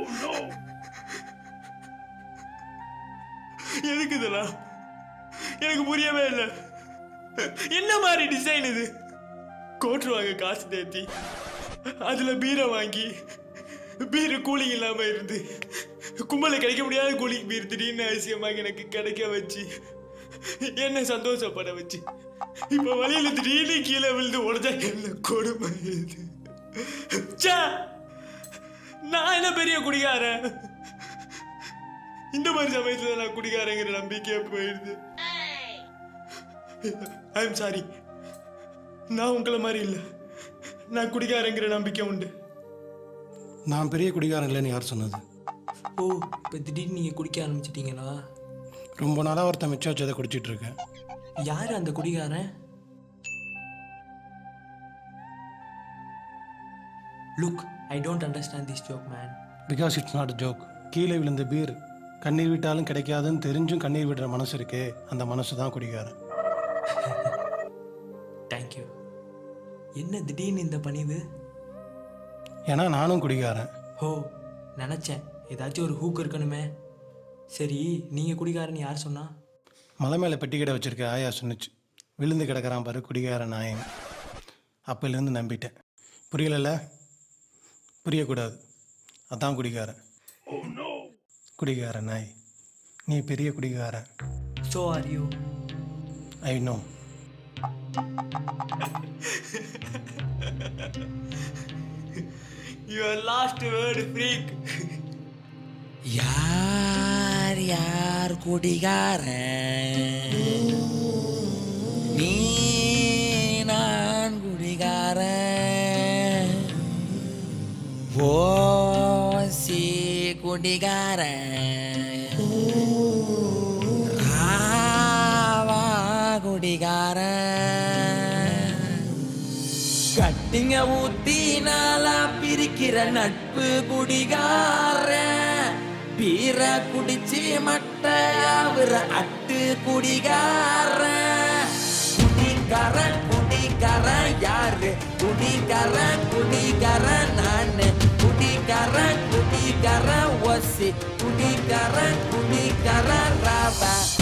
எதுக்கு இதெல்லாம் எனக்கு புரியவே இல்லை என்ன மாதிரி டிசைன் இது கோட்டுருவாங்க காசு தேத்தி அதுல பீரை வாங்கி பீரு கூலிங் இல்லாம இருந்து கும்பல கிடைக்க முடியாத கூலிங் பீர் திடீர்னு அவசியமாக எனக்கு கிடைக்க வச்சு என்ன சந்தோஷப்பட வச்சு இப்ப வழியில திடீர்னு கீழே விழுந்து உடஞ்சா என்ன கொடுமை இது ச்சே! நான் என்ன பெரிய குடிகாரன் இந்த மாதிரி சமயத்துல நான் குடிகாரங்கிற நம்பிக்கையே போயிடுது ஐ எம் சாரி நான் உங்களை மாதிரி இல்லை நான் குடிகாரங்கிற நம்பிக்கை உண்டு நான் பெரிய குடிகாரன் இல்லைன்னு யார் சொன்னது ஓ இப்போ திடீர்னு நீங்கள் குடிக்க ஆரம்பிச்சிட்டீங்களா ரொம்ப நாளாக ஒருத்தன் மிச்சம் வச்சதை குடிச்சிட்டு இருக்கேன் யார் அந்த குடிகாரன் look I don't understand this joke man because it's not joke கீழே விழுந்த பீர் கண்ணீர் விட்டாலும் கிடைக்காதுன்னு தெரிஞ்சும் கண்ணீர் விடுற மனசு இருக்கே அந்த மனசு தான் குடிகாரன் தேங்க்யூ என்ன திடீர்னு இந்த பணிவு ஏன்னா நானும் குடிகாரன் ஹோ நினச்சேன் ஏதாச்சும் ஒரு ஹூக் இருக்கணுமே சரி நீங்கள் குடிகாரன் யார் சொன்னா மலை மேலே பெட்டி கடை வச்சிருக்க ஆயா சொன்னுச்சு விழுந்து கிடக்கிறான் பாரு குடிகார நாயன் அப்போலேருந்து நம்பிட்டேன் புரியலல்ல புரியக்கூடாது அதான் குடிகாரன் குடிகார நாய் நீ பெரிய குடிகாரன் so are you I know your last word freak யார் யார் குடிகாரன் நீ நான் குடிகாரன் ஓசி குடிகாரன் ஆவா குடிகாரன் கட்டிங்க ஊத்தி நாளா பிரிக்கிற நட்பு குடிகார பீர குடிச்சு மட்டையாவுற அட்டு குடிகார குடிகார குடிகார யாரு குடிகார குடிகார நானு குடிகார குடிகார ஒசி குடிகார குடிகார ராவா